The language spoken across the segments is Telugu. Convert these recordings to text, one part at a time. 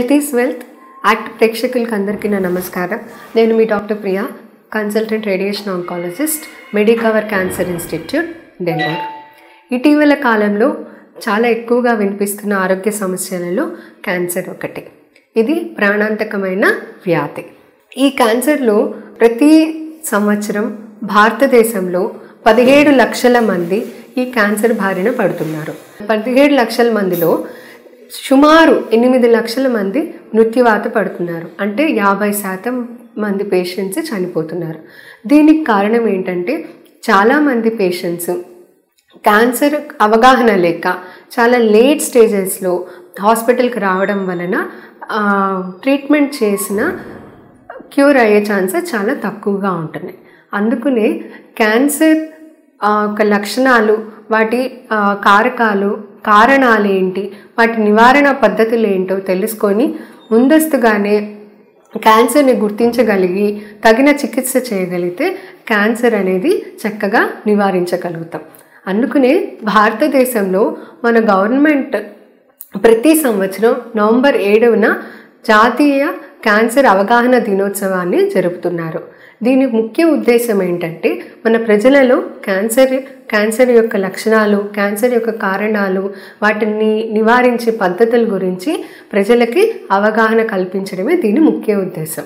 హెల్త్ ఈస్ వెల్త్ యాక్ట్ ప్రేక్షకులకి అందరికీ నా నమస్కారం నేను మీ doctor Priya consultant radiation oncologist Medicover cancer institute Nellore ఇటీవల కాలంలో చాలా ఎక్కువగా వినిపిస్తున్న ఆరోగ్య సమస్యలలో క్యాన్సర్ ఒకటి ఇది ప్రాణాంతకమైన వ్యాధి ఈ క్యాన్సర్లో ప్రతి సంవత్సరం భారతదేశంలో పదిహేడు లక్షల మంది ఈ క్యాన్సర్ బారిన పడుతున్నారు పదిహేడు లక్షల మందిలో సుమారు ఎనిమిది లక్షల మంది మృత్యువాత పడుతున్నారు అంటే యాభై శాతం మంది పేషెంట్స్ చనిపోతున్నారు దీనికి కారణం ఏంటంటే చాలామంది పేషెంట్స్ క్యాన్సర్ అవగాహన లేక చాలా లేట్ స్టేజెస్లో హాస్పిటల్కి రావడం వలన ట్రీట్మెంట్ చేసిన క్యూర్ అయ్యే ఛాన్సెస్ చాలా తక్కువగా ఉంటున్నాయి అందుకనే క్యాన్సర్ ఒక లక్షణాలు వాటి కారకాలు కారణాలు ఏంటి వాటి నివారణ పద్ధతులు ఏంటో తెలుసుకొని ముందస్తుగానే క్యాన్సర్ని గుర్తించగలిగి తగిన చికిత్స చేయగలిగితే క్యాన్సర్ అనేది చక్కగా నివారించగలుగుతాం అందుకనే భారతదేశంలో మన గవర్నమెంట్ ప్రతి సంవత్సరం నవంబర్ ఏడవన జాతీయ క్యాన్సర్ అవగాహన దినోత్సవాన్ని జరుపుతున్నారు దీని ముఖ్య ఉద్దేశం ఏంటంటే మన ప్రజలలో క్యాన్సర్ క్యాన్సర్ యొక్క లక్షణాలు క్యాన్సర్ యొక్క కారణాలు వాటిని నివారించే పద్ధతుల గురించి ప్రజలకి అవగాహన కల్పించడమే దీని ముఖ్య ఉద్దేశం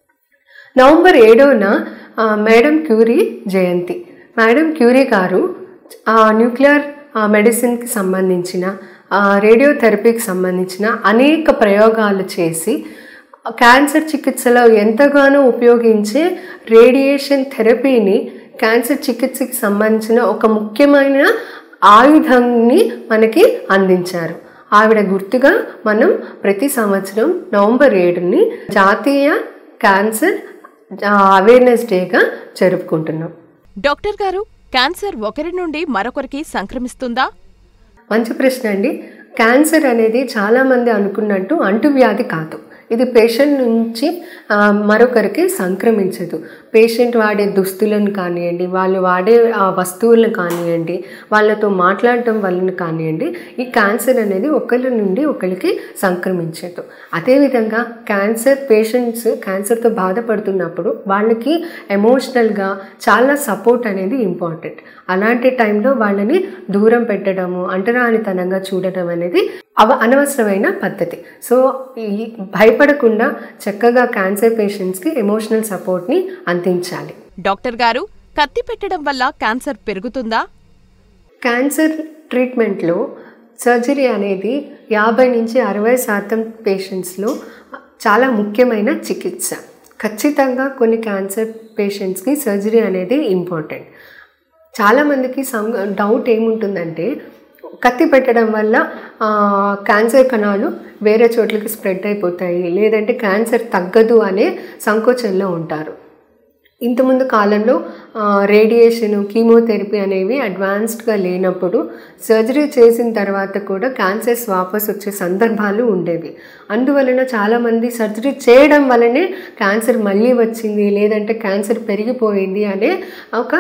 నవంబర్ ఏడవన మేడం క్యూరీ జయంతి మేడం క్యూరీ గారు న్యూక్లియర్ మెడిసిన్కి సంబంధించిన రేడియోథెరపీకి సంబంధించిన అనేక ప్రయోగాలు చేసి క్యాన్సర్ చికిత్సలో ఎంతగానో ఉపయోగించే రేడియేషన్ థెరపీని క్యాన్సర్ చికిత్సకి సంబంధించిన ఒక ముఖ్యమైన ఆయుధాన్ని మనకి అందించారు ఆవిడ గుర్తుగా మనం ప్రతి సంవత్సరం నవంబర్ ఏడుని జాతీయ క్యాన్సర్ అవేర్నెస్ డేగా జరుపుకుంటున్నాం డాక్టర్ గారు క్యాన్సర్ ఒకరి నుండి మరొకరికి సంక్రమిస్తుందా మంచి ప్రశ్న అండి క్యాన్సర్ అనేది చాలామంది అనుకున్నట్టు అంటువ్యాధి కాదు ఇది పేషెంట్ నుంచి మరొకరికి సంక్రమించదు పేషెంట్ వాడే దుస్తులను కానివ్వండి వాళ్ళు వాడే వస్తువులను కానివ్వండి వాళ్ళతో మాట్లాడటం వలన కానివ్వండి ఈ క్యాన్సర్ అనేది ఒకరి నుండి ఒకరికి సంక్రమించదు అదేవిధంగా క్యాన్సర్ పేషెంట్స్ క్యాన్సర్తో బాధపడుతున్నప్పుడు వాళ్ళకి ఎమోషనల్గా చాలా సపోర్ట్ అనేది ఇంపార్టెంట్ అలాంటి టైంలో వాళ్ళని దూరం పెట్టడము అంటరానితనంగా చూడడం అనేది అవ అనవసరమైన పద్ధతి సో ఈ భయపడకుండా చక్కగా క్యాన్సర్ పేషెంట్స్కి ఎమోషనల్ సపోర్ట్ని అందించాలి డాక్టర్ గారు కత్తి పెట్టడం వల్ల క్యాన్సర్ పెరుగుతుందా క్యాన్సర్ ట్రీట్మెంట్లో సర్జరీ అనేది యాభై నుంచి అరవై శాతం పేషెంట్స్లో చాలా ముఖ్యమైన చికిత్స ఖచ్చితంగా కొన్ని క్యాన్సర్ పేషెంట్స్కి సర్జరీ అనేది ఇంపార్టెంట్ చాలామందికి సం డౌట్ ఏముంటుందంటే కత్తి పెట్టడం వల్ల క్యాన్సర్ కణాలు వేరే చోట్లకి స్ప్రెడ్ అయిపోతాయి లేదంటే క్యాన్సర్ తగ్గదు అనే సంకోచంలో ఉంటారు ఇంతకుముందు కాలంలో రేడియేషన్ కీమోథెరపీ అనేవి అడ్వాన్స్డ్గా లేనప్పుడు సర్జరీ చేసిన తర్వాత కూడా క్యాన్సర్స్ వాపస్ వచ్చే సందర్భాలు ఉండేవి అందువలన చాలామంది సర్జరీ చేయడం వల్లనే క్యాన్సర్ మళ్ళీ వచ్చింది లేదంటే క్యాన్సర్ పెరిగిపోయింది అనే ఒక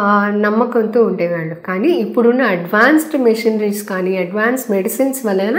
నమ్మకంతో ఉండేవాళ్ళు కానీ ఇప్పుడున్న అడ్వాన్స్డ్ మెషినరీస్ కానీ అడ్వాన్స్ మెడిసిన్స్ వలన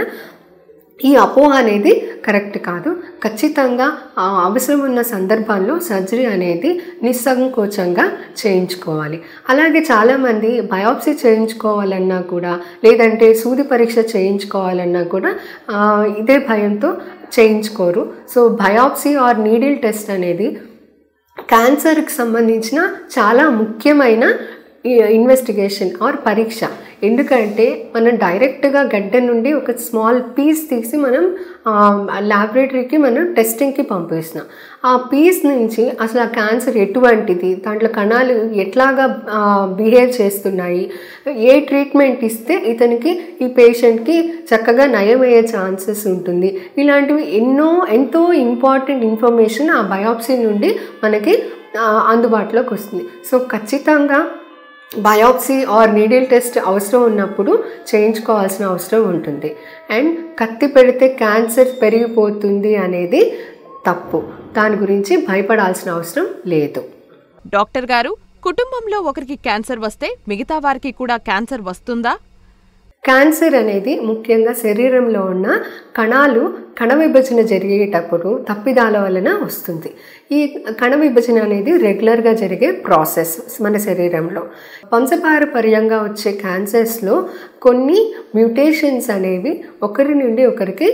ఈ అపోహ అనేది కరెక్ట్ కాదు ఖచ్చితంగా అవసరం ఉన్న సందర్భాల్లో సర్జరీ అనేది నిస్సంకోచంగా చేయించుకోవాలి అలాగే చాలామంది బయాప్సీ చేయించుకోవాలన్నా కూడా లేదంటే సూది పరీక్ష చేయించుకోవాలన్నా కూడా ఇదే భయంతో చేయించుకోరు so biopsy or needle test అనేది క్యాన్సర్కి సంబంధించిన చాలా ముఖ్యమైన ఇన్వెస్టిగేషన్ ఆర్ పరీక్ష ఎందుకంటే మనం డైరెక్ట్గా గడ్డ నుండి ఒక స్మాల్ పీస్ తీసి మనం ల్యాబొరేటరీకి మనం టెస్టింగ్కి పంపిస్తున్నాం ఆ పీస్ నుంచి అసలు ఆ క్యాన్సర్ ఎటువంటిది దాంట్లో కణాలు ఎట్లాగా బిహేవ్ చేస్తున్నాయి ఏ ట్రీట్మెంట్ ఇస్తే ఇతనికి ఈ పేషెంట్కి చక్కగా నయమయ్యే ఛాన్సెస్ ఉంటుంది ఇలాంటివి ఎన్నో ఎంతో ఇంపార్టెంట్ ఇన్ఫర్మేషన్ ఆ బయాప్సీ నుండి మనకి అందుబాటులోకి వస్తుంది సో ఖచ్చితంగా బయాప్సీ ఆర్ నీడిల్ టెస్ట్ అవసరం ఉన్నప్పుడు చేయించుకోవాల్సిన అవసరం ఉంటుంది అండ్ కత్తి పెడితే క్యాన్సర్ పెరిగిపోతుంది అనేది తప్పు దాని గురించి భయపడాల్సిన అవసరం లేదు డాక్టర్ గారు కుటుంబంలో ఒకరికి క్యాన్సర్ వస్తే మిగతా వారికి కూడా క్యాన్సర్ వస్తుందా క్యాన్సర్ అనేది ముఖ్యంగా శరీరంలో ఉన్న కణాలు కణ విభజన జరిగేటప్పుడు తప్పిదాల వలన వస్తుంది ఈ కణ విభజన అనేది రెగ్యులర్గా జరిగే ప్రాసెస్ మన శరీరంలో వంశపారపర్యంగా వచ్చే క్యాన్సర్స్లో కొన్ని మ్యూటేషన్స్ అనేవి ఒకరి నుండి ఒకరికి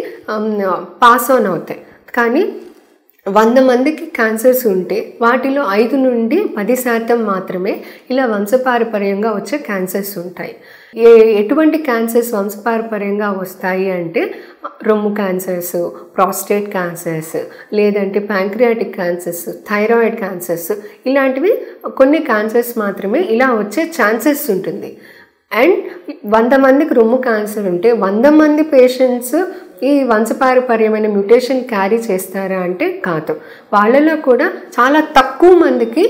పాస్ ఆన్ అవుతాయి కానీ వంద మందికి క్యాన్సర్స్ ఉంటే వాటిలో ఐదు నుండి పది శాతం మాత్రమే ఇలా వంశపారపర్యంగా వచ్చే క్యాన్సర్స్ ఉంటాయి ఏ ఎటువంటి క్యాన్సర్స్ వంశపారపర్యంగా వస్తాయి అంటే రొమ్ము క్యాన్సర్స్ ప్రాస్టేట్ క్యాన్సర్స్ లేదంటే ప్యాంక్రియాటిక్ క్యాన్సర్స్ థైరాయిడ్ క్యాన్సర్స్ ఇలాంటివి కొన్ని క్యాన్సర్స్ మాత్రమే ఇలా వచ్చే ఛాన్సెస్ ఉంటుంది అండ్ వంద మందికి రొమ్ము క్యాన్సర్ ఉంటే వంద మంది పేషెంట్స్ ఈ వంశపారపర్యమైన మ్యూటేషన్ క్యారీ చేస్తారా అంటే కాదు వాళ్ళలో కూడా చాలా తక్కువ మందికి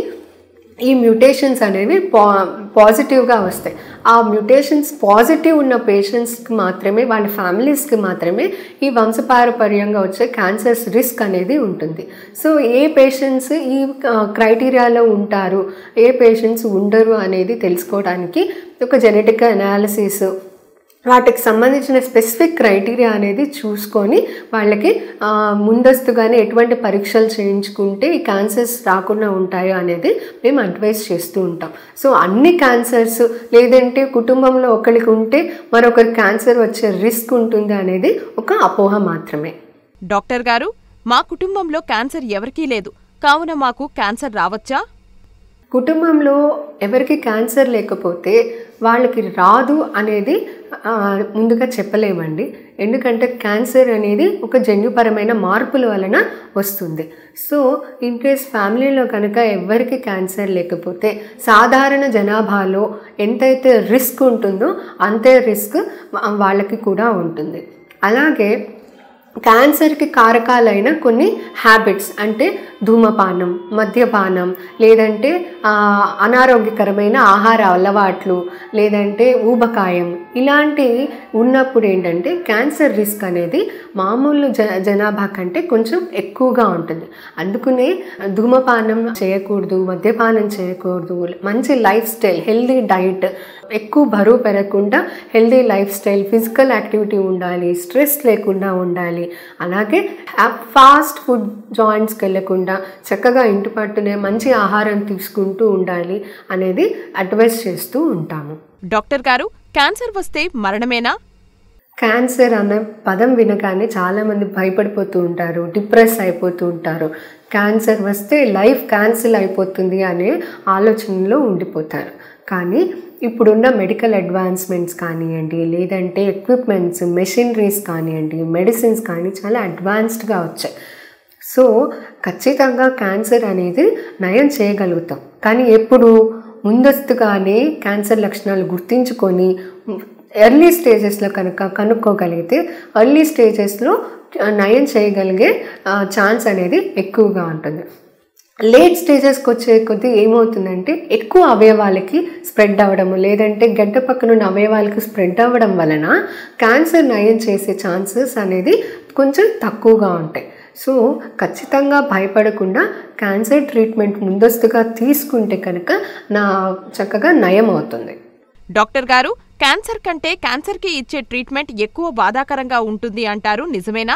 ఈ మ్యూటేషన్స్ అనేవి పా పాజిటివ్గా వస్తాయి ఆ మ్యూటేషన్స్ పాజిటివ్ ఉన్న పేషెంట్స్కి మాత్రమే వాళ్ళ ఫ్యామిలీస్కి మాత్రమే ఈ వంశపారపర్యంగా వచ్చే క్యాన్సర్స్ రిస్క్ అనేది ఉంటుంది సో ఏ పేషెంట్స్ ఈ క్రైటీరియాలో ఉంటారు ఏ పేషెంట్స్ ఉండరు అనేది తెలుసుకోవడానికి ఒక జెనెటిక్ అనాలిసిస్ వాటికి సంబంధించిన స్పెసిఫిక్ క్రైటీరియా అనేది చూసుకొని వాళ్ళకి ముందస్తుగానే ఎటువంటి పరీక్షలు చేయించుకుంటే ఈ క్యాన్సర్స్ రాకుండా ఉంటాయో అనేది మేము అడ్వైస్ చేస్తూ ఉంటాం సో అన్ని క్యాన్సర్స్ లేదంటే కుటుంబంలో ఒకరికి ఉంటే మరొకరికి క్యాన్సర్ వచ్చే రిస్క్ ఉంటుంది అనేది ఒక అపోహ మాత్రమే డాక్టర్ గారు మా కుటుంబంలో క్యాన్సర్ ఎవరికీ లేదు కావున మాకు క్యాన్సర్ రావచ్చా కుటుంబంలో ఎవరికి క్యాన్సర్ లేకపోతే వాళ్ళకి రాదు అనేది ముందుగా చెప్పలేమండి ఎందుకంటే క్యాన్సర్ అనేది ఒక జన్యుపరమైన మార్పుల వలన వస్తుంది సో ఇన్ కేస్ ఫ్యామిలీలో కనుక ఎవరికి క్యాన్సర్ లేకపోతే సాధారణ జనాభాలో ఎంతైతే రిస్క్ ఉంటుందో అంతే రిస్క్ వాళ్ళకి కూడా ఉంటుంది అలాగే క్యాన్సర్కి కారకాలైన కొన్ని హ్యాబిట్స్ అంటే ధూమపానం మద్యపానం లేదంటే అనారోగ్యకరమైన ఆహార అలవాట్లు లేదంటే ఊబకాయం ఇలాంటివి ఉన్నప్పుడు ఏంటంటే క్యాన్సర్ రిస్క్ అనేది మామూలు జ జనాభా కంటే కొంచెం ఎక్కువగా ఉంటుంది అందుకనే ధూమపానం చేయకూడదు మద్యపానం చేయకూడదు మంచి లైఫ్ స్టైల్ హెల్దీ డైట్ ఎక్కువ బరువు పెరగకుండా healthy life style physical activity ఉండాలి స్ట్రెస్ లేకుండా ఉండాలి అలాగే ఫాస్ట్ ఫుడ్ జాయింట్స్కి వెళ్ళకుండా చక్కగా ఇంటి పట్టునే మంచి ఆహారం తీసుకుంటూ ఉండాలి అనేది అడ్వైస్ చేస్తూ ఉంటాము డాక్టర్ గారు క్యాన్సర్ వస్తే మరణమేనా క్యాన్సర్ అనే పదం వినగానే చాలామంది భయపడిపోతూ ఉంటారు డిప్రెస్ అయిపోతూ ఉంటారు క్యాన్సర్ వస్తే లైఫ్ క్యాన్సిల్ అయిపోతుంది అనే ఆలోచనలో ఉండిపోతారు కానీ ఇప్పుడున్న మెడికల్ అడ్వాన్స్మెంట్స్ కానివ్వండి లేదంటే ఎక్విప్మెంట్స్ మెషినరీస్ కానివ్వండి మెడిసిన్స్ కానీ చాలా అడ్వాన్స్డ్గా వచ్చాయి సో ఖచ్చితంగా క్యాన్సర్ అనేది నయం చేయగలుగుతాం కానీ ఎప్పుడు ముందస్తుగానే క్యాన్సర్ లక్షణాలు గుర్తించుకొని ఎర్లీ స్టేజెస్లో కనుక కనుక్కోగలిగితే ఎర్లీ స్టేజెస్లో నయం చేయగలిగే ఛాన్స్ అనేది ఎక్కువగా ఉంటుంది లేట్ స్టేజెస్కి వచ్చే కొద్దీ ఏమవుతుందంటే ఎక్కువ అవయవాలకి స్ప్రెడ్ అవ్వడము లేదంటే గడ్డ పక్కన ఉన్న అవయవాలకి స్ప్రెడ్ అవ్వడం వలన క్యాన్సర్ నయం చేసే ఛాన్సెస్ అనేది కొంచెం తక్కువగా ఉంటాయి సో ఖచ్చితంగా భయపడకుండా క్యాన్సర్ ట్రీట్మెంట్ ముందస్తుగా తీసుకుంటే కనుక నా చక్కగా నయం అవుతుంది డాక్టర్ గారు క్యాన్సర్ కంటే క్యాన్సర్కి ఇచ్చే ట్రీట్మెంట్ ఎక్కువ బాధాకరంగా ఉంటుంది అంటారు నిజమేనా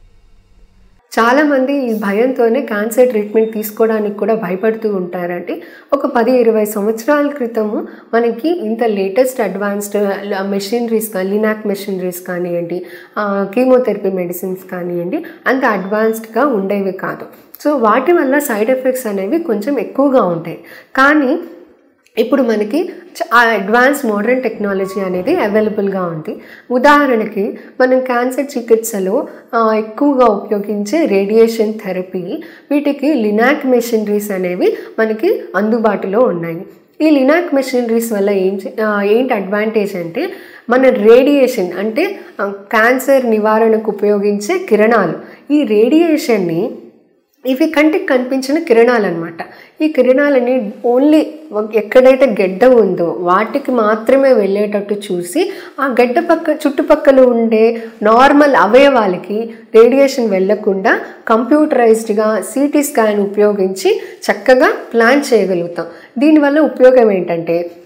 చాలామంది ఈ భయంతోనే క్యాన్సర్ ట్రీట్మెంట్ తీసుకోవడానికి కూడా భయపడుతూ ఉంటారంటే ఒక పది ఇరవై సంవత్సరాల క్రితము మనకి ఇంత లేటెస్ట్ అడ్వాన్స్డ్ మెషినరీస్ కానీ లినాక్ మెషినరీస్ కానివ్వండి కీమోథెరపీ మెడిసిన్స్ కానివ్వండి అంత అడ్వాన్స్డ్గా ఉండేవి కాదు సో వాటి వల్ల సైడ్ ఎఫెక్ట్స్ అనేవి కొంచెం ఎక్కువగా ఉంటాయి కానీ ఇప్పుడు మనకి అడ్వాన్స్ మోడర్న్ టెక్నాలజీ అనేది అవైలబుల్గా ఉంది ఉదాహరణకి మనం క్యాన్సర్ చికిత్సలో ఎక్కువగా ఉపయోగించే రేడియేషన్ థెరపీ వీటికి లినాక్ మెషినరీస్ అనేవి మనకి అందుబాటులో ఉన్నాయి ఈ లినాక్ మెషినరీస్ వల్ల ఏం ఏంటి అడ్వాంటేజ్ అంటే మన రేడియేషన్ అంటే క్యాన్సర్ నివారణకు ఉపయోగించే కిరణాలు ఈ రేడియేషన్ని ఇవి కంటికి కనిపించిన కిరణాలు అనమాట ఈ కిరణాలని ఓన్లీ ఎక్కడైతే గడ్డ ఉందో వాటికి మాత్రమే వెళ్ళేటట్టు చూసి ఆ గడ్డ పక్క చుట్టుపక్కల ఉండే నార్మల్ అవయవాలకి రేడియేషన్ వెళ్లకుండా కంప్యూటరైజ్డ్గా సిటీ స్కాన్ ఉపయోగించి చక్కగా ప్లాన్ చేయగలుగుతాం దీనివల్ల ఉపయోగం ఏంటంటే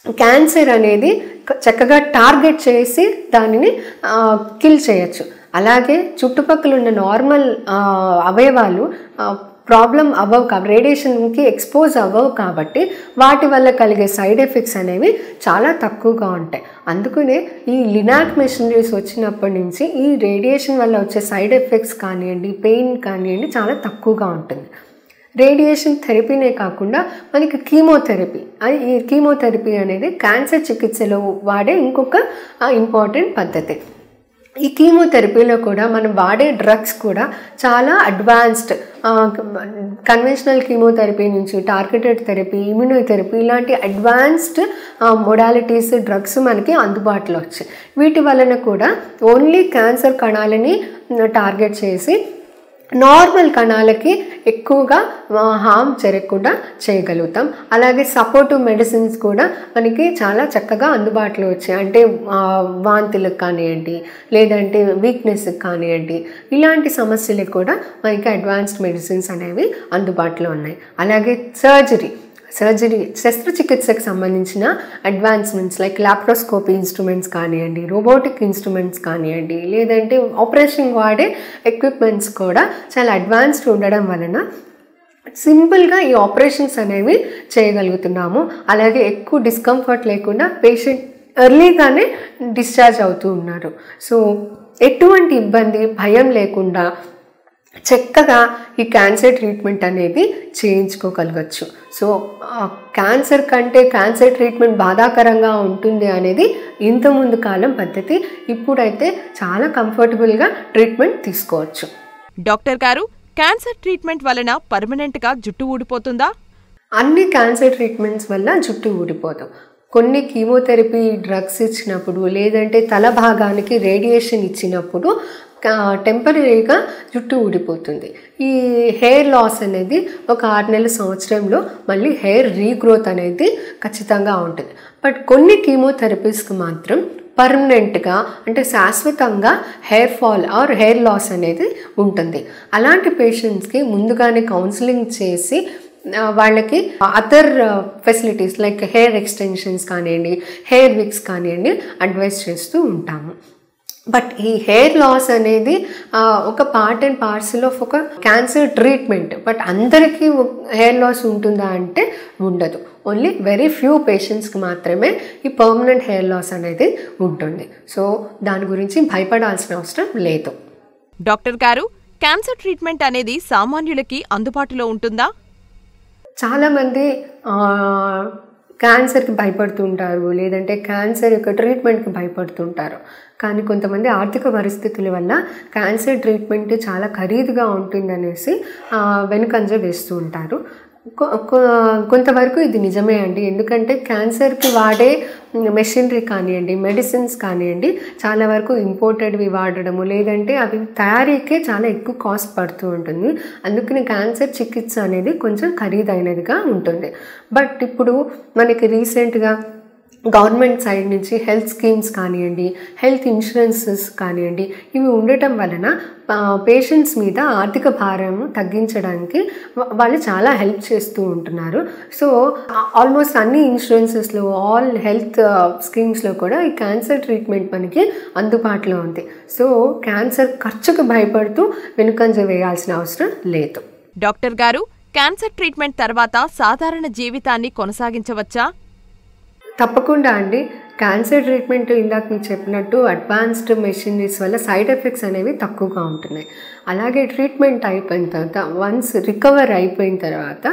క్యాన్సర్ అనేది క- చక్కగా టార్గెట్ చేసి దానిని కిల్ చేయొచ్చు అలాగే చుట్టుపక్కల ఉన్న నార్మల్ అవయవాలు ప్రాబ్లం అవ్వవు కాబట్టి రేడియేషన్కి ఎక్స్పోజ్ అవ్వవు కాబట్టి వాటి వల్ల కలిగే సైడ్ ఎఫెక్ట్స్ అనేవి చాలా తక్కువగా ఉంటాయి అందుకనే ఈ లినాక్ మెషినరీస్ వచ్చినప్పటి నుంచి ఈ రేడియేషన్ వల్ల వచ్చే సైడ్ ఎఫెక్ట్స్ కానివ్వండి పెయిన్ కానివ్వండి చాలా తక్కువగా ఉంటుంది రేడియేషన్ థెరపీనే కాకుండా మనకి కీమోథెరపీ అది ఈ కీమోథెరపీ అనేది క్యాన్సర్ చికిత్సలో వాడే ఇంకొక ఇంపార్టెంట్ పద్ధతి ఈ కీమోథెరపీలో కూడా మనం వాడే డ్రగ్స్ కూడా చాలా అడ్వాన్స్డ్ కన్వెన్షనల్ కీమోథెరపీ నుంచి టార్గెటెడ్ థెరపీ ఇమ్యూనోథెరపీ ఇలాంటి అడ్వాన్స్డ్ మొడాలిటీస్ డ్రగ్స్ మనకి అందుబాటులో వచ్చాయి వీటి వలన కూడా ఓన్లీ క్యాన్సర్ కణాలని టార్గెట్ చేసి నార్మల్ కణాలకి ఎక్కువగా హామ్ జరగకుండా చేయగలుగుతాం అలాగే సపోర్టివ్ మెడిసిన్స్ కూడా మనకి చాలా చక్కగా అందుబాటులో వచ్చాయి అంటే ఆ, వాంతులకు కానివ్వండి లేదంటే వీక్నెస్కి కానివ్వండి ఇలాంటి సమస్యలకు కూడా మనకి అడ్వాన్స్డ్ మెడిసిన్స్ అనేవి అందుబాటులో ఉన్నాయి అలాగే సర్జరీ సర్జరీ శస్త్రచికిత్సకు సంబంధించిన అడ్వాన్స్మెంట్స్ లైక్ ల్యాప్రోస్కోపీ ఇన్స్ట్రుమెంట్స్ కానివ్వండి రోబోటిక్ ఇన్స్ట్రుమెంట్స్ కానివ్వండి లేదంటే ఆపరేషన్ వాడే ఎక్విప్మెంట్స్ కూడా చాలా అడ్వాన్స్డ్ ఉండడం వలన సింపుల్గా ఈ ఆపరేషన్స్ అనేవి చేయగలుగుతున్నాము అలాగే ఎక్కువ డిస్కంఫర్ట్ లేకుండా పేషెంట్ ఎర్లీగానే డిశ్చార్జ్ అవుతూ ఉన్నారు సో ఎటువంటి ఇబ్బంది భయం లేకుండా చక్కగా ఈ క్యాన్సర్ ట్రీట్మెంట్ అనేది చేయించుకోగలగచ్చు సో ఆ, క్యాన్సర్ కంటే క్యాన్సర్ ట్రీట్మెంట్ బాధాకరంగా ఉంటుంది అనేది ఇంతకుముందు కాలం పద్ధతి ఇప్పుడైతే చాలా కంఫర్టబుల్గా ట్రీట్మెంట్ తీసుకోవచ్చు డాక్టర్ గారు క్యాన్సర్ ట్రీట్మెంట్ వలన పర్మనెంట్గా జుట్టు ఊడిపోతుందా అన్ని క్యాన్సర్ ట్రీట్మెంట్స్ వల్ల జుట్టు ఊడిపోతాం కొన్ని కీమోథెరపీ డ్రగ్స్ ఇచ్చినప్పుడు లేదంటే తల భాగానికి రేడియేషన్ ఇచ్చినప్పుడు టెంపరీగా జుట్టు ఊడిపోతుంది ఈ హెయిర్ లాస్ అనేది ఒక ఆరు నెలల సంవత్సరంలో మళ్ళీ హెయిర్ రీగ్రోత్ అనేది ఖచ్చితంగా ఉంటుంది బట్ కొన్ని కీమోథెరపీస్కి మాత్రం పర్మనెంట్గా అంటే శాశ్వతంగా hair fall or hair loss అనేది ఉంటుంది అలాంటి పేషెంట్స్కి ముందుగానే కౌన్సిలింగ్ చేసి ఆ, వాళ్ళకి other facilities like hair extensions కానివ్వండి హెయిర్ విక్స్ కానివ్వండి అడ్వైస్ చేస్తూ ఉంటాము బట్ ఈ హెయిర్ లాస్ అనేది ఆ, ఒక పార్ట్ అండ్ పార్సల్ ఆఫ్ ఒక క్యాన్సర్ ట్రీట్మెంట్ బట్ అందరికీ హెయిర్ లాస్ ఉంటుందా అంటే ఉండదు ఓన్లీ వెరీ ఫ్యూ పేషెంట్స్కి మాత్రమే ఈ పర్మనెంట్ హెయిర్ లాస్ అనేది ఉంటుంది సో దాని గురించి భయపడాల్సిన అవసరం లేదు డాక్టర్ గారు క్యాన్సర్ ట్రీట్మెంట్ అనేది సామాన్యులకి అందుబాటులో ఉంటుందా చాలామంది ఆ, క్యాన్సర్కి భయపడుతుంటారు లేదంటే క్యాన్సర్ యొక్క ట్రీట్మెంట్కి భయపడుతుంటారు కానీ కొంతమంది ఆర్థిక పరిస్థితుల వల్ల క్యాన్సర్ ట్రీట్మెంట్ చాలా ఖరీదుగా ఉంటుందనేసి ఆ, వెనుకంజ వేస్తూ ఉంటారు కొ- కొ- కొంతవరకు ఇది నిజమే అండి ఎందుకంటే క్యాన్సర్కి వాడే మెషినరీ కానివ్వండి మెడిసిన్స్ కానివ్వండి చాలా వరకు ఇంపోర్టెడ్వి వాడడము లేదంటే అవి తయారీకే చాలా ఎక్కువ కాస్ట్ పడుతూ ఉంటుంది అందుకని క్యాన్సర్ చికిత్స అనేది కొంచెం ఖరీదైనదిగా ఉంటుంది బట్ ఇప్పుడు మనకి రీసెంట్గా గవర్నమెంట్ సైడ్ నుంచి హెల్త్ స్కీమ్స్ కానివ్వండి హెల్త్ ఇన్సూరెన్సెస్ కానివ్వండి ఇవి ఉండటం వలన పేషెంట్స్ మీద ఆర్థిక భారం తగ్గించడానికి వా- వాళ్ళు చాలా హెల్ప్ చేస్తూ ఉంటున్నారు సో ఆల్మోస్ట్ అన్ని ఇన్సూరెన్సెస్లో ఆల్ హెల్త్ స్కీమ్స్లో కూడా ఈ క్యాన్సర్ ట్రీట్మెంట్ మనకి అందుబాటులో ఉంది సో క్యాన్సర్ ఖర్చుకు భయపడుతూ వెనుకంజ వేయాల్సిన అవసరం లేదు డాక్టర్ గారు క్యాన్సర్ ట్రీట్మెంట్ తర్వాత సాధారణ జీవితాన్ని కొనసాగించవచ్చా తప్పకుండా అండి క్యాన్సర్ ట్రీట్మెంట్ ఇందాక మీకు చెప్పినట్టు అడ్వాన్స్డ్ మెషినరీస్ వల్ల సైడ్ ఎఫెక్ట్స్ అనేవి తక్కువగా ఉంటున్నాయి అలాగే ట్రీట్మెంట్ అయిపోయిన తర్వాత వన్స్ రికవర్ అయిపోయిన తర్వాత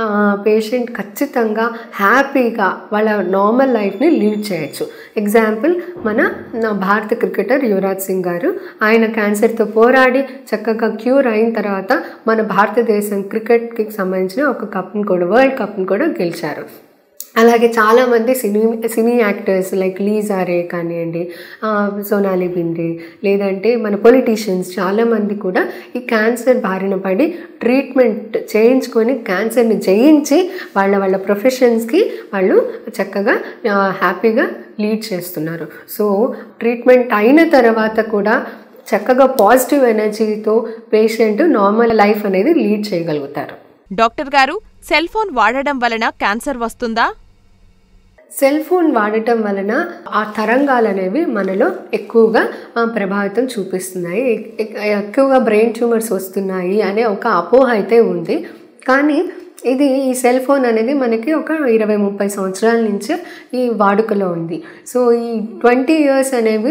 పేషెంట్ ఖచ్చితంగా హ్యాపీగా వాళ్ళ నార్మల్ లైఫ్ని లీడ్ చేయొచ్చు ఎగ్జాంపుల్ మన నా భారత క్రికెటర్ యువరాజ్ సింగ్ గారు ఆయన క్యాన్సర్తో పోరాడి చక్కగా క్యూర్ అయిన తర్వాత మన భారతదేశం క్రికెట్కి సంబంధించిన ఒక కప్ని కూడా వరల్డ్ కప్ని కూడా గెలిచారు అలాగే చాలామంది సినీ సినీ యాక్టర్స్ లైక్ లీజారే కానివ్వండి ఆ, సోనాలి బింద్రే లేదంటే మన పొలిటీషియన్స్ చాలామంది కూడా ఈ క్యాన్సర్ బారిన పడి ట్రీట్మెంట్ చేయించుకొని క్యాన్సర్ని జయించి వాళ్ళ వాళ్ళ ప్రొఫెషన్స్కి వాళ్ళు చక్కగా ఆ, హ్యాపీగా లీడ్ చేస్తున్నారు సో ట్రీట్మెంట్ అయిన తర్వాత కూడా చక్కగా పాజిటివ్ ఎనర్జీతో పేషెంట్ నార్మల్ లైఫ్ అనేది లీడ్ చేయగలుగుతారు డాక్టర్ గారు సెల్ ఫోన్ వాడడం వలన క్యాన్సర్ వస్తుందా సెల్ ఫోన్ వాడటం వలన ఆ తరంగాలు అనేవి మనలో ఎక్కువగా ఆ, ప్రభావితం చూపిస్తున్నాయి ఎక్- ఎక్- ఎక్కువగా బ్రెయిన్ ట్యూమర్స్ వస్తున్నాయి అనే ఒక అపోహ అయితే ఉంది కానీ ఇది ఈ సెల్ ఫోన్ అనేది మనకి ఒక ఇరవై ముప్పై సంవత్సరాల నుంచే ఈ వాడుకలో ఉంది సో ఈ ట్వంటీ ఇయర్స్ అనేవి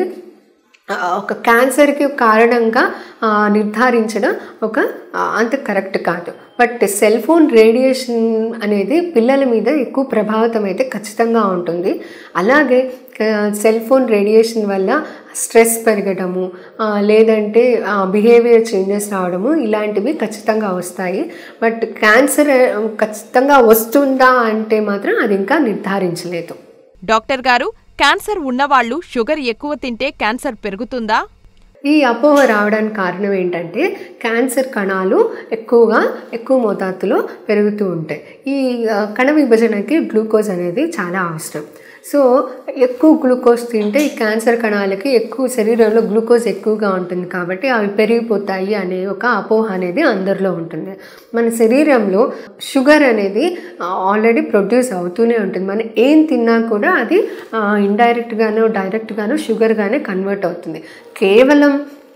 ఆ, ఒక క్యాన్సర్కి కారణంగా ఆ, నిర్ధారించడం ఒక ఆ, అంత కరెక్ట్ కాదు బట్ సెల్ ఫోన్ రేడియేషన్ అనేది పిల్లల మీద ఎక్కువ ప్రభావితం అయితే ఖచ్చితంగా ఉంటుంది అలాగే సెల్ ఫోన్ రేడియేషన్ వల్ల స్ట్రెస్ పెరగడము ఆ, లేదంటే బిహేవియర్ చేంజెస్ రావడము ఇలాంటివి ఖచ్చితంగా వస్తాయి బట్ క్యాన్సర్ ఆ, ఖచ్చితంగా వస్తుందా అంటే మాత్రం అది ఇంకా నిర్ధారించలేదు డాక్టర్ గారు క్యాన్సర్ ఉన్నవాళ్లు షుగర్ ఎక్కువ తింటే క్యాన్సర్ పెరుగుతుందా ఈ అపోహ రావడానికి కారణం ఏంటంటే క్యాన్సర్ కణాలు ఎక్కువగా ఎక్కువ మోతాదులో పెరుగుతూ ఉంటాయి ఈ ఆ, కణ విభజనకి గ్లూకోజ్ అనేది చాలా అవసరం సో ఎక్కువ గ్లూకోజ్ తింటే ఈ క్యాన్సర్ కణాలకి ఎక్కువ శరీరంలో గ్లూకోజ్ ఎక్కువగా ఉంటుంది కాబట్టి అవి పెరిగిపోతాయి అనే ఒక అపోహ అనేది అందరిలో ఉంటుంది మన శరీరంలో షుగర్ అనేది ఆల్రెడీ ప్రొడ్యూస్ అవుతూనే ఉంటుంది మనం ఏం తిన్నా కూడా అది ఇండైరెక్ట్గానో డైరెక్ట్గానో షుగర్గానే కన్వర్ట్ అవుతుంది కేవలం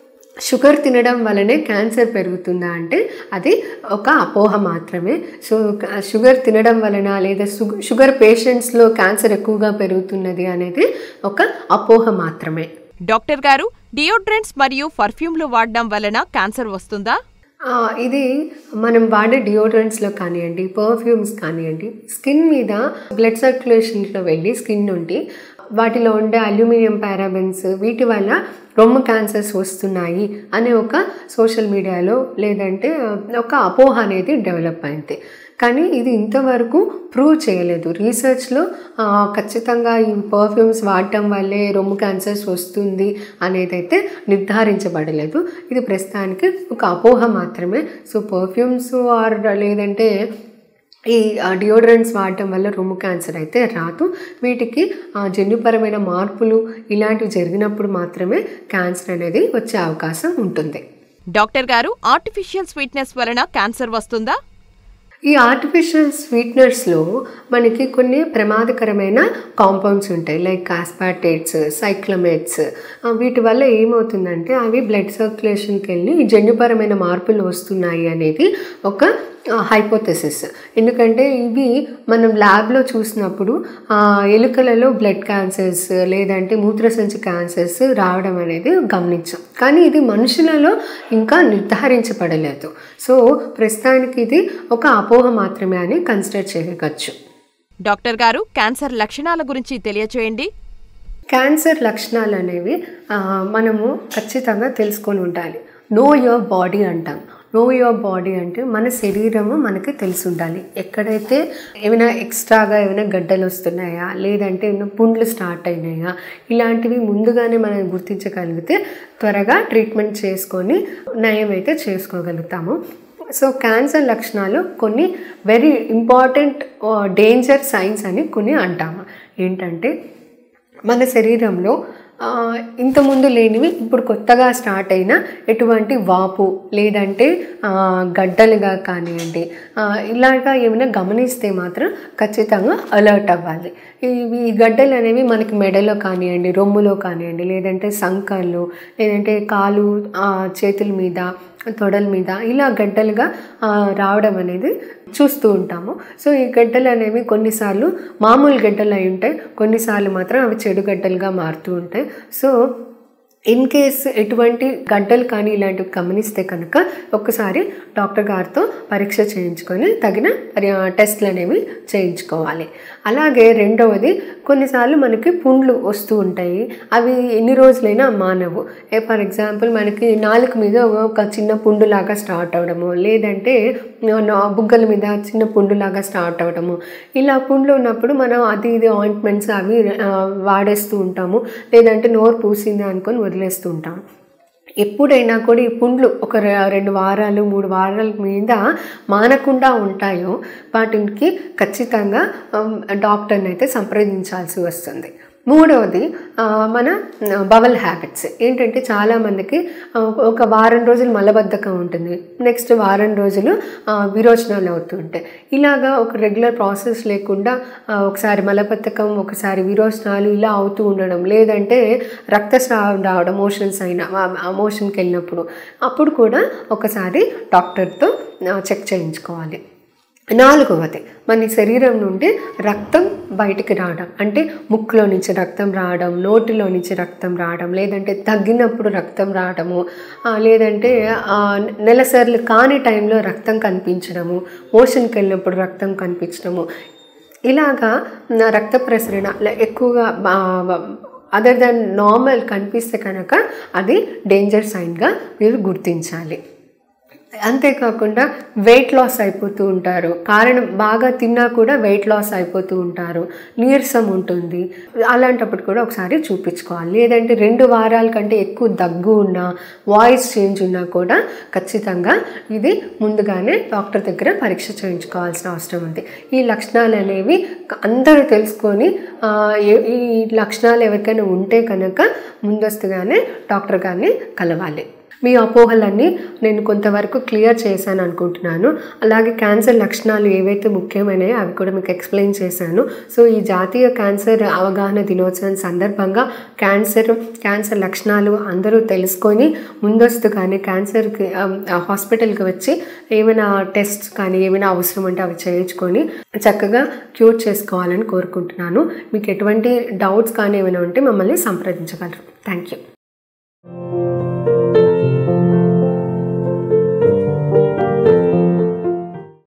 షుగర్ తినడం వలనే క్యాన్సర్ పెరుగుతుందా అంటే అది ఒక అపోహ మాత్రమే సో క- షుగర్ తినడం వలన లేదా సు- షుగర్ పేషెంట్స్లో క్యాన్సర్ ఎక్కువగా పెరుగుతున్నది అనేది ఒక అపోహ మాత్రమే డాక్టర్ గారు డియోడ్రెంట్స్ మరియు పర్ఫ్యూమ్లు వాడడం వలన క్యాన్సర్ వస్తుందా ఆ, ఇది మనం వాడే డియోడ్రెంట్స్లో కానివ్వండి పర్ఫ్యూమ్స్ కానివ్వండి స్కిన్ మీద బ్లడ్ సర్క్యులేషన్లో వెళ్ళి స్కిన్ నుండి వాటిలో ఉండే అల్యూమినియం పారాబెన్స్ వీటి వల్ల రొమ్ము క్యాన్సర్స్ వస్తున్నాయి అనే ఒక సోషల్ మీడియాలో లేదంటే ఒక అపోహ అనేది డెవలప్ అయింది కానీ ఇది ఇంతవరకు ప్రూవ్ చేయలేదు రీసెర్చ్లో ఆ, ఖచ్చితంగా ఈ పర్ఫ్యూమ్స్ వాడటం వల్లే రొమ్ము క్యాన్సర్స్ వస్తుంది అనేది అయితే నిర్ధారించబడలేదు ఇది ప్రస్తుతానికి ఒక అపోహ మాత్రమే సో పర్ఫ్యూమ్స్ ఆర్ లేదంటే ఈ డియోడ్రెంట్స్ వాడటం వల్ల రొమ్ము క్యాన్సర్ అయితే రాదు వీటికి ఆ, జన్యుపరమైన మార్పులు ఇలాంటివి జరిగినప్పుడు మాత్రమే క్యాన్సర్ అనేది వచ్చే అవకాశం ఉంటుంది డాక్టర్ గారు ఆర్టిఫిషియల్ స్వీట్నెస్ వలన క్యాన్సర్ వస్తుందా ఈ ఆర్టిఫిషియల్ స్వీట్నర్స్లో మనకి కొన్ని ప్రమాదకరమైన కాంపౌండ్స్ ఉంటాయి లైక్ ఆస్పాటేట్స్ సైక్లమేట్స్ వీటి వల్ల ఏమవుతుందంటే అవి బ్లడ్ సర్క్యులేషన్కి వెళ్ళి ఈ జన్యుపరమైన మార్పులు వస్తున్నాయి అనేది ఒక హైపోథెసిస్ ఎందుకంటే ఇవి మనం ల్యాబ్లో చూసినప్పుడు ఆ, ఎలుకలలో బ్లడ్ క్యాన్సర్స్ లేదంటే మూత్రసంచి క్యాన్సర్స్ రావడం అనేది గమనించాం కానీ ఇది మనుషులలో ఇంకా నిర్ధారించబడలేదు సో ప్రస్తుతానికి ఇది ఒక అపోహ మాత్రమే అని కన్సిడర్ చేయవచ్చు డాక్టర్ గారు క్యాన్సర్ లక్షణాల గురించి తెలియచేయండి క్యాన్సర్ లక్షణాలు అనేవి ఆ, మనము ఖచ్చితంగా తెలుసుకొని ఉండాలి నో యువర్ బాడీ అంటాం నో యువర్ బాడీ అంటే మన శరీరము మనకి తెలిసి ఉండాలి ఎక్కడైతే ఏమైనా ఎక్స్ట్రాగా ఏమైనా గడ్డలు వస్తున్నాయా లేదంటే ఏమైనా పుండ్లు స్టార్ట్ అయినాయా ఇలాంటివి ముందుగానే మనం గుర్తించగలిగితే త్వరగా ట్రీట్మెంట్ చేసుకొని నయం అయితే చేసుకోగలుగుతాము సో క్యాన్సర్ లక్షణాలు కొన్ని వెరీ ఇంపార్టెంట్ డేంజర్ సైన్స్ అని కొన్ని అంటాము ఏంటంటే మన శరీరంలో ఆ, ఇంతకుముందు లేనివి ఇప్పుడు కొత్తగా స్టార్ట్ అయిన ఎటువంటి వాపు లేదంటే ఆ, గడ్డలుగా కానివ్వండి ఆ, ఇలాగా ఏమైనా గమనిస్తే మాత్రం ఖచ్చితంగా అలర్ట్ అవ్వాలి ఇవి ఈ గడ్డలు అనేవి మనకి మెడలో కానివ్వండి రొమ్ములో కానివ్వండి లేదంటే సంకల్లో లేదంటే కాలు ఆ, చేతుల మీద తొడల మీద ఇలా గడ్డలుగా ఆ, రావడం అనేది చూస్తూ ఉంటాము సో ఈ గడ్డలు అనేవి కొన్నిసార్లు మామూలు గడ్డలు అయి ఉంటాయి కొన్నిసార్లు మాత్రం అవి చెడు గడ్డలుగా మారుతూ ఉంటాయి సో ఇన్ కేస్ ఎటువంటి గడ్డలు కానీ ఇలాంటివి గమనిస్తే కనుక ఒక్కసారి డాక్టర్ గారితో పరీక్ష చేయించుకొని తగిన పరి- టెస్ట్లు అనేవి చేయించుకోవాలి అలాగే రెండవది కొన్నిసార్లు మనకి పుండ్లు వస్తూ ఉంటాయి అవి ఎన్ని రోజులైనా మానవు ఏ ఫర్ ఎగ్జాంపుల్ మనకి నాలుక మీద ఒక చిన్న పుండులాగా స్టార్ట్ అవ్వడము లేదంటే నా- బుగ్గల మీద చిన్న పుండులాగా స్టార్ట్ అవ్వడము ఇలా పుండ్లు ఉన్నప్పుడు మనం అది ఇది ఆయింట్మెంట్స్ అవి ఆ, వాడేస్తూ ఉంటాము లేదంటే నోరు పూసింది అనుకొని వదిలేస్తూ ఉంటాం ఎప్పుడైనా కూడా ఈ పుండ్లు ఒక రె- రెండు వారాలు మూడు వారాల మీద మానకుండా ఉంటాయో వాటికి ఖచ్చితంగా ఆమ్, డాక్టర్ని అయితే సంప్రదించాల్సి వస్తుంది మూడవది ఆ, మన బవల్ హ్యాబిట్స్ ఏంటంటే చాలామందికి ఆ, ఒక వారం రోజులు మలబద్ధకం ఉంటుంది నెక్స్ట్ వారం రోజులు ఆ, విరోచనాలు అవుతూ ఉంటాయి ఇలాగా ఒక రెగ్యులర్ ప్రాసెస్ లేకుండా ఆ, ఒకసారి మలబద్ధకం ఒకసారి విరోచనాలు ఇలా అవుతూ ఉండడం లేదంటే రక్తస్రావం రావడం మోషన్స్ అయినా మోషన్కి వెళ్ళినప్పుడు అప్పుడు కూడా ఒకసారి డాక్టర్తో చెక్ చేయించుకోవాలి నాలుగవది మన శరీరం నుండి రక్తం బయటికి రావడం అంటే ముక్కులో నుంచి రక్తం రావడం నోటిలో నుంచి రక్తం రావడం లేదంటే తగ్గినప్పుడు రక్తం రావడము ఆ, లేదంటే ఆ, నెలసర్లు కాని టైంలో రక్తం కనిపించడము మోషన్కి వెళ్ళినప్పుడు రక్తం కనిపించడము ఇలాగా నా రక్త ప్రసరణ లే- ఎక్కువగా అదర్ దాన్ నార్మల్ కనిపిస్తే కనుక అది డేంజర్ సైన్గా మీరు గుర్తించాలి అంతేకాకుండా వెయిట్ లాస్ అయిపోతూ ఉంటారు కారణం బాగా తిన్నా కూడా వెయిట్ లాస్ అయిపోతూ ఉంటారు నీరసం ఉంటుంది అలాంటప్పుడు కూడా ఒకసారి చూపించుకోవాలి లేదంటే రెండు వారాల కంటే ఎక్కువ దగ్గు ఉన్నా వాయిస్ చేంజ్ ఉన్నా కూడా ఖచ్చితంగా ఇది ముందుగానే డాక్టర్ దగ్గర పరీక్ష చేయించుకోవాల్సిన అవసరం ఉంది ఈ లక్షణాలు అనేవి అందరూ తెలుసుకొని ఆ, ఏ- ఈ లక్షణాలు ఎవరికైనా ఉంటే కనుక ముందస్తుగానే డాక్టర్ గారిని కలవాలి మీ అపోహలన్నీ నేను కొంతవరకు క్లియర్ చేశాను అనుకుంటున్నాను అలాగే క్యాన్సర్ లక్షణాలు ఏవైతే ముఖ్యమైనవి అవి కూడా మీకు ఎక్స్ప్లెయిన్ చేశాను సో ఈ జాతీయ క్యాన్సర్ అవగాహన దినోత్సవం సందర్భంగా క్యాన్సర్ క్యాన్సర్ లక్షణాలు అందరూ తెలుసుకొని ముందస్తుగానే క్యాన్సర్కి హాస్పిటల్కి వచ్చి ఏమైనా టెస్ట్ కానీ ఏమైనా అవసరం ఉంటే అవి చేయించుకొని చక్కగా క్యూర్ చేసుకోవాలని కోరుకుంటున్నాను మీకు ఎటువంటి డౌట్స్ కానీ ఏమైనా ఉంటే మమ్మల్ని సంప్రదించగలరు థ్యాంక్ యూ